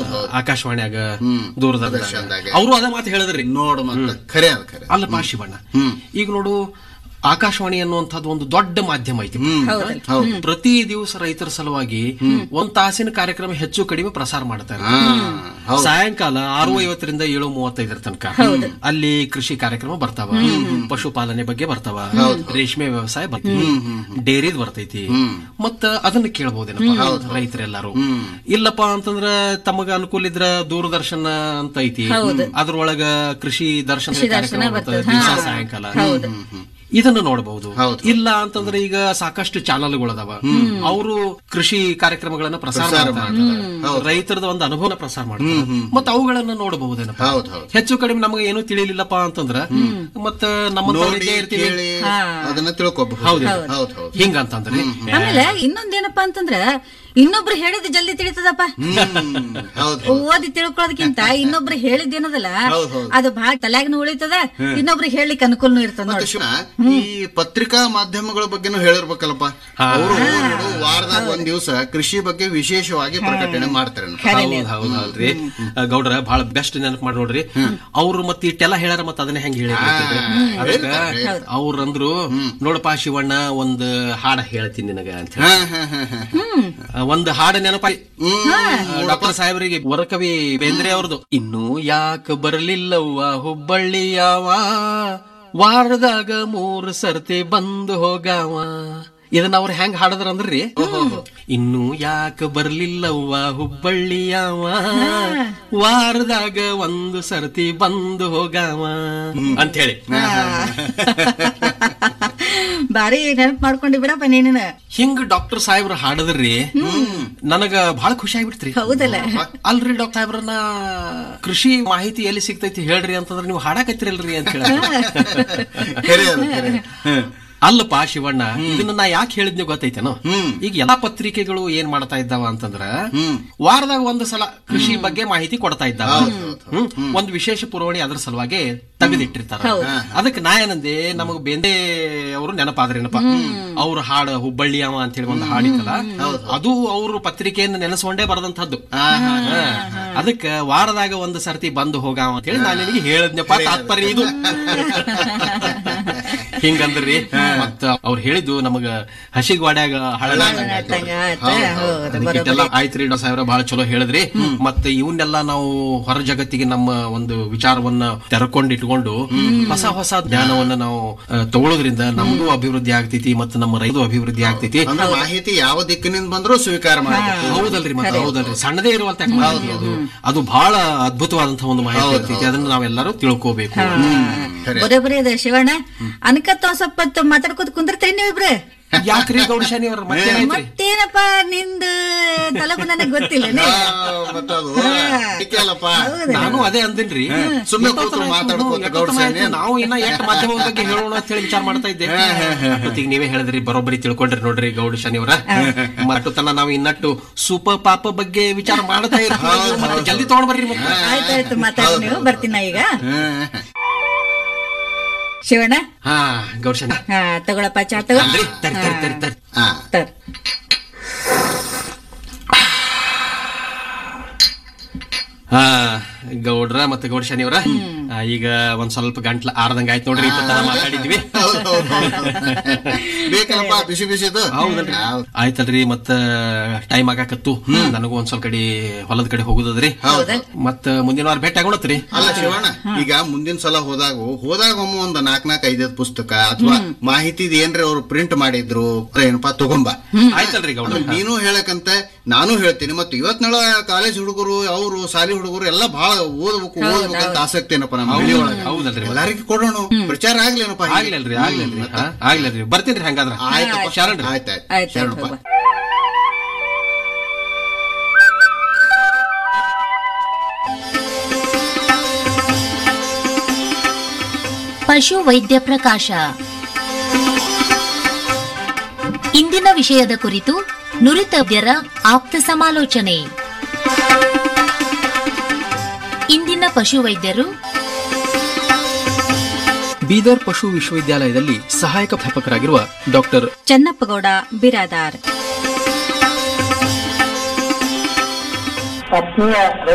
ಹೌದು. ಆಕಾಶವಾಣಿಯಾಗ ಹ್ಮ್. ದೂರದರ್ಶನದಾಗ ದೂರದರ್ಶನದಾಗ. ಅವರು ಅದೇ ಮಾತು ಹೇಳಿದ್ರಿ ನೋಡು ಮತ್ತ ಖರೆ ಅದ ಖರೆ ಅಲ್ಲಪ್ಪ ಶಿವಣ್ಣ ಹ್ಮ್. ಈಗ ನೋಡು ಆಕಾಶವಾಣಿ ಅನ್ನುವಂಥದ್ದು ಒಂದು ದೊಡ್ಡ ಮಾಧ್ಯಮ ಐತಿ ಹ್ಮ್ ಹೌದು ಪ್ರತಿ ದಿವಸ ರೈತರ ಸಲುವಾಗಿ ಒಂದ್ ತಾಸಿನ ಕಾರ್ಯಕ್ರಮ ಹೆಚ್ಚು ಕಡಿಮೆ ಪ್ರಸಾರ ಮಾಡ್ತಾರೆ ಹಾ ಹೌದು ಸಾಯಂಕಾಲ ಆರು ಐವತ್ತರಿಂದ ಏಳು ಮೂವತ್ತೈದರ ತನಕ ಅಲ್ಲಿ ಕೃಷಿ ಕಾರ್ಯಕ್ರಮ ಬರ್ತಾವ ಪಶುಪಾಲನೆ ಬಗ್ಗೆ ಬರ್ತಾವ ರೇಷ್ಮೆ ವ್ಯವಸಾಯ ಬರ್ತೈತಿ ಡೇರಿದ್ ಬರ್ತೈತಿ ಮತ್ತ ಅದನ್ನ ಕೇಳಬಹುದೇನಪ್ಪ ರೈತರೆಲ್ಲಾರು ಇಲ್ಲಪ್ಪ ಅಂತಂದ್ರ ತಮಗ ಅನುಕೂಲ ಇದ್ರ ದೂರದರ್ಶನ ಅಂತ ಐತಿ ಅದ್ರೊಳಗ ಕೃಷಿ ದರ್ಶನ ಕಾರ್ಯಕ್ರಮ ಬರ್ತದೆ ದಿವಸ ಸಾಯಂಕಾಲ ಇದನ್ನು ನೋಡಬಹುದು ಹೌದು. ಇಲ್ಲ ಅಂತಂದ್ರೆ ಈಗ ಸಾಕಷ್ಟು ಚಾನಲ್ಗಳದಾವ ಅವರು ಕೃಷಿ ಕಾರ್ಯಕ್ರಮಗಳನ್ನ ಪ್ರಸಾರ ಮಾಡ್ತಾರೆ ರೈತರದ ಒಂದು ಅನುಭವನ ಪ್ರಸಾರ ಮಾಡ್ತಾರೆ ಮತ್ತೆ ಅವುಗಳನ್ನ ನೋಡಬಹುದೇನಪ್ಪ ಹೌದು ಹೌದು ಹೆಚ್ಚು ಕಡಿಮೆ ನಮಗೆ ಏನು ತಿಳಿಲಿಲ್ಲಪ್ಪ ಅಂತಂದ್ರ ಮತ್ತ ನಮ್ಮ ನೋಡಿ ಕೇಳಿ ಅದನ್ನ ತಿಳ್ಕೊಬಹುದು ಹೌದು. ಹೌದು ಹೌದು ಹಿಂಗಂತಂದ್ರೆ ಆಮೇಲೆ ಇನ್ನೊಂದೇನಪ್ಪಾ ಅಂತಂದ್ರ ಇನ್ನೊಬ್ರು ಹೇಳಿದ ಜಲ್ದಿ ತಿಳಿತದಪ್ಪ ಹ್ಮ್ ಹೌದು ಓದಿ ತಿಳ್ಕೊಳ್ಳೋದಕ್ಕಿಂತ ಇನ್ನೊಬ್ರು ಹೇಳಿದ್ದೇನದಲ್ಲ ಹೌದು, ಹೌದು. ಅದು ಬಹಳ ತಲೆಯಾಗನು ಉಳಿತದ ಇನ್ನೊಬ್ರಿಗೆ ಹೇಳಲಿಕ್ಕೆ ಅನುಕೂಲನು ಇರ್ತದ ಮತ್ತೆ ನೋಡಿ ಶಿವ ಈ ಪತ್ರಿಕಾ ಮಾಧ್ಯಮಗಳ ಬಗ್ಗೆನೂ ಹೇಳಿರ್ಬೇಕಲ್ಲಪ್ಪ ಅವರು ನೋಡು ವಾರದಾಗ ಒಂದ್ ದಿವಸ ಕೃಷಿ ಬಗ್ಗೆ ವಿಶೇಷವಾಗಿ ಪ್ರಕಟಣೆ ಮಾಡ್ತಾರೆ ಹೌದ್ ಹೌದ್ ಹೌದ್ರಿ ಆ, ಗೌಡ್ರ ಬಹಳ ಬೆಸ್ಟ್ ನೆನಪು ಮಾಡಿ ನೋಡ್ರಿ ಅವ್ರು ಮತ್ತೆ ಇಟ್ಟೆಲ್ಲ ಹೇಳ್ಯಾರ ಮತ್ತೆ ಅದನ್ನ ಹೆಂಗ್ ಹೇಳಿ ಅದಕ್ಕ ಅವ್ರಂದ್ರು ನೋಡಪ್ಪ ಶಿವಣ್ಣ ಒಂದ್ ಹಾಡ ಹೇಳ್ತೀನಿ ನಿನಗ ಅಂತ ಹೇಳಿ ಹಾ ಹಾ ಹಾ ಹಾ ಆ, ಒಂದ್ ಹಾಡು ನೆನಪ ಡಾಕ್ಟರ್ ಸಾಹೇಬರಿಗೆ ವರಕವಿ ಬೇಂದ್ರೆ ಅವ್ರದ್ದು ಇನ್ನು ಯಾಕ ಬರಲಿಲ್ಲವ್ವ ಹುಬ್ಬಳ್ಳಿ ಯಾವ ವಾರದಾಗ ಮೂರ್ ಸರ್ತಿ ಬಂದು ಹೋಗಾವ ಇದನ್ನ ಅವ್ರು ಹೆಂಗ್ ಹಾಡದ್ರ ಅಂದ್ರಿ ಇನ್ನು ಯಾಕ ಬರ್ಲಿಲ್ಲವ್ವ ಹುಬ್ಬಳ್ಳಿ ಯಾವ ವಾರದಾಗ ಒಂದು ಸರ್ತಿ ಬಂದು ಹೋಗಾವ ಅಂತ ಹೇಳಿ ಬಾರಿ ನೆನಪು ಮಾಡ್ಕೊಂಡಿ ಬಿಡಪ್ಪ ನೀನು ಹಿಂಗ್ ಡಾಕ್ಟರ್ ಸಾಹೇಬ್ರ ಹಾಡದ್ರಿ ನನಗ ಬಹಳ ಖುಷಿ ಆಗ್ಬಿಡ್ತ್ರಿ ಹೌದಲ್ಲ ಅಲ್ರಿ ಡಾಕ್ಟರ್ ಸಾಹೇಬ್ರನ್ನ ಕೃಷಿ ಮಾಹಿತಿ ಎಲ್ಲಿ ಸಿಗ್ತೈತಿ ಹೇಳ್ರಿ ಅಂತಂದ್ರೆ ನೀವು ಹಾಡಕತ್ತಿರಲ್ರಿ ಅಂತ ಹೇಳಿ ಖರೆ ಅದು ಖರೆ ಹ್ಮ್. ಅಲ್ಲಪ್ಪ ಶಿವಣ್ಣ ಇದನ್ನ ನಾ ಯಾಕೆ ಹೇಳಿದ್ನಿ ಗೊತ್ತೈತೇನೋ ಹ್ಮ್. ಈಗ ಎಲ್ಲಾ ಪತ್ರಿಕೆಗಳು ಏನ್ ಮಾಡ್ತಾ ಇದ್ದಾವ ಅಂತಂದ್ರ ಹ್ಮ್. ವಾರದಾಗ ಒಂದು ಸಲ ಕೃಷಿ ಬಗ್ಗೆ ಮಾಹಿತಿ ಕೊಡ್ತಾ ಇದ್ದಾವ ಹ್ಮ್. ಒಂದು ವಿಶೇಷ ಪುರವಣಿ ಅದ್ರ ಸಲುವಾಗಿ ತೆಗೆದಿಟ್ಟಿರ್ತಾರ ಅದಕ್ಕೆ ನಾ ಏನಂದೆ ನಮಗ್ ಬೇಂದೆ ಅವರು ನೆನಪಾದ್ರೇನಪ್ಪ ಅವ್ರ ಹಾಡು ಹುಬ್ಬಳ್ಳಿ ಅವ ಅಂತ ಹೇಳಿ ಒಂದು ಹಾಡಿತ್ತಲ್ಲ ಅದು ಅವರು ಪತ್ರಿಕೆಯನ್ನು ನೆನೆಸ್ಕೊಂಡೇ ಬರದಂತದ್ದು ಅದಕ್ಕ ವಾರದಾಗ ಒಂದು ಸರ್ತಿ ಬಂದು ಹೋಗಾವ ಅಂತ ಹೇಳಿ ನಾನು ನಿನಗೆ ಹೇಳಿದ್ನಪ್ಪ ತಾತ್ಪರ್ಯ ಇದು ಹಿಂಗಂದ್ರಿ ಮತ್ತ ಅವ್ರು ಹೇಳಿದ್ದು ನಮಗ ಹಸಿಗ್ವಾಡ್ಯಾಗ ಹಳ್ಳ ಅದಕ್ಕಿಟ್ಟೆಲ್ಲ ಆಯ್ತ್ರಿ ಡಾ ಸಾಹೇಬ್ರ ಬಹಳ ಚಲೋ ಹೇಳಿದ್ರಿ ಮತ್ತೆ ಇವನ್ನೆಲ್ಲ ನಾವು ಹೊರ ಜಗತ್ತಿಗೆ ನಮ್ಮ ಒಂದು ವಿಚಾರವನ್ನ ತೆರಕೊಂಡು ಇಟ್ಕೊಂಡು ಹೊಸ ಹೊಸ ಜ್ಞಾನವನ್ನ ನಾವು ಆ, ತಗೊಳ್ಳೋದ್ರಿಂದ ನಮಗೂ ಅಭಿವೃದ್ಧಿ ಆಗ್ತೈತಿ ಮತ್ತೆ ನಮ್ಮ ರೈತ ಅಭಿವೃದ್ಧಿ ಆಗ್ತೈತಿ ಅಂದ್ರೆ ಮಾಹಿತಿ ಯಾವ ದಿಕ್ಕಿನಿಂದ ಬಂದ್ರೂ ಸ್ವೀಕಾರ ಮಾಡಬೇಕು ಹೌದಲ್ರಿ ಮತ್ತೆ ಹೌದಲ್ರಿ ಸಣ್ಣದೇ ಇರುವಂತ ಮಾಹಿತಿ ಅದು ಅದು ಬಹಳ ಅದ್ಭುತವಾದಂತಹ ಒಂದು ಮಾಹಿತಿ ಇರ್ತೈತಿ ಅದನ್ನ ನಾವೆಲ್ಲರೂ ತಿಳ್ಕೋಬೇಕು ಖರೆ ಬರೋಬ್ಬರಿ ಇದೆ ಶಿವಣ್ಣ ಅನ್ಕತ್ತ ಒಂದ್ ಸ್ವಲ್ಪ ಹೊತ್ತು ಮಾತಾಡ್ಕೊತ ಕುಂದಿರ್ತೀರಿ ನೀವಿಬ್ರು ಯಾಕ್ರಿ ಗೌಡ ಶನಿವಾರ ಮತ್ತೇನಾಯ್ತ್ರಿ ಮತ್ತೇನಪ್ಪ ನಿಂದು ತಲಪು ನನಗ್ ಗೊತ್ತಿಲ್ಲ ಆ, ಮತ್ತದು ಅಲ್ಲಪ್ಪ ನಾನು ಅದೇ ಅಂದಿನ್ರಿ ಸುಮ್ನೆ ಕೂತು ಮಾತಾಡ್ಕೋತ ಗೌಡ ಸೇನೆ. ನಾವು ಇನ್ನ ಎಷ್ಟು ಮಾಧ್ಯಮದ ಬಗ್ಗೆ ಹೇಳೋಣ ಅಂತ ಹೇಳಿ ವಿಚಾರ ಮಾಡ್ತಾ ಇದ್ದೆ ಮತ್ತೀಗ ನೀವೇ ಹೇಳಿದ್ರಿ ಬರೋಬ್ಬರಿ ತಿಳ್ಕೊಂಡ್ರಿ ನೋಡ್ರಿ ಗೌಡ ಶನಿವರ ಮಟ್ಟು ತನ ನಾವು ಇನ್ನಟ್ಟು ಸೂಪರ್ ಪಾಪ ಬಗ್ಗೆ ವಿಚಾರ ಮಾಡ್ತಾ ಇರ್ತೀವಿ ಮತ್ತೆ ಜಲ್ದಿ ತಗೊಂಡ್ ಬರ್ರಿ ಮತ್ತೆ ಆಯ್ತಾಯ್ತು ಮಾತಾಡಿ ನೀವು ಬರ್ತೀನಿ ನಾ ಈಗ ಹ್ಮ್. ಶಿವಣ್ಣ ಹಾ ಗೌಡ ಶನಿ ಹಾ ತಗೊಳಪ್ಪ ಚಾ ತಗೋ ಅಲ್ರಿ ತರಿ ತರಿ ತರಿ ತರಿ ಆ, ತರ್. ಹಾ ಗೌಡ್ರ ಮತ್ತೆ ಗೌಡ ಶನಿವರ ಈಗ ಒಂದ್ ಸ್ವಲ್ಪ ಗಂಟ್ಲ ಆರ್ದಂಗ ಆಯ್ತು ನೋಡ್ರಿ ಇಪ್ಪತ್ತನ ಮಾತಾಡಿದ್ವಿ ಹೌದು, ಹೌದು, ಹೌದು. ಬೇಕಲ್ಲಪ್ಪ ಬಿಸಿ ಬಿಸಿದು ಹೌದಲ್ರಿ ಆಯ್ತಲ್ರಿ ಮತ್ತ ಟೈಮ್ ಆಗಾಕತ್ತು ನನಗೂ ಒಂದ್ ಸ್ವಲ್ಪ ಕಡೆ ಹೊಲದ ಕಡೆ ಹೋಗುದದ್ರಿ ಮತ್ತ ಮುಂದಿನ ವಾರ ಭೇಟಿ ಆಗೋಣತ್ರಿ ಅಲ್ಲ ಶಿವಣ್ಣ ಈಗ ಮುಂದಿನ ಸಲ ಹೋದಾಗ ಹೋದಾಗ ಒಮ್ಮೆ ಒಂದ್ ನಾಕ್ ನಾಕ್ ಐದೈದು ಪುಸ್ತಕ ಅಥವಾ ಮಾಹಿತಿದ್ ಏನ್ರಿ ಅವ್ರು ಪ್ರಿಂಟ್ ಮಾಡಿದ್ರು ಏನಪ್ಪಾ ತಗೊಂಬ ಆಯ್ತಲ್ರಿ ಗೌಡ ನೀನು ಹೇಳಕಂತ ನಾನು ಹೇಳ್ತೀನಿ ಮತ್ತೆ ಇವತ್ನಾಳ ಕಾಲೇಜ್ ಹುಡುಗರು ಅವರು ಶಾಲಿ ಹುಡುಗರು ಎಲ್ಲ ಬಹಳ ಓದ್ಬೇಕು ಓದ್ಬೇಕಂತ ಆಸಕ್ತಿ ಏನಪ್ಪ ನಮ್ಮ ಹಳ್ಳಿ ಒಳಗೆ ಹೌದಲ್ರಿ ಎಲ್ಲರಿಗೂ ಕೊಡೋಣ ಪ್ರಚಾರ ಆಗ್ಲೇನಪ್ಪ ಹೀಗೆ? ಆಗ್ಲಲ್ರಿ ಆಗ್ಲಲ್ರಿ ಹಾ, ಆಗ್ಲಲ್ರಿ ಬರ್ತೀನ್ರಿ ಹಂಗಾದ್ರ ಆಯ್ತಪ್ಪ ಶರಣ್ರಿ ಆಯ್ತಾಯ್ತು ಆಯ್ತು ಶರಣಪ್ಪ ಹೋಗ್ಬಾ. ಪಶು ವೈದ್ಯ ಪ್ರಕಾಶ ಇಂದಿನ ವಿಷಯದ ಕುರಿತು ನುರಿತವ್ಯರ ಆಪ್ತ ಸಮಾಲೋಚನೆ ಇಂದಿನ ಪಶು ವೈದ್ಯರು ಬೀದರ್ ಪಶು ವಿಶ್ವವಿದ್ಯಾಲಯದಲ್ಲಿ ಸಹಾಯಕ ಅಧ್ಯಾಪಕರಾಗಿರುವ ಡಾಕ್ಟರ್ ಚನ್ನಪ್ಪಗೌಡ ಬಿರಾದಾರ್ ಆತ್ಮೀಯ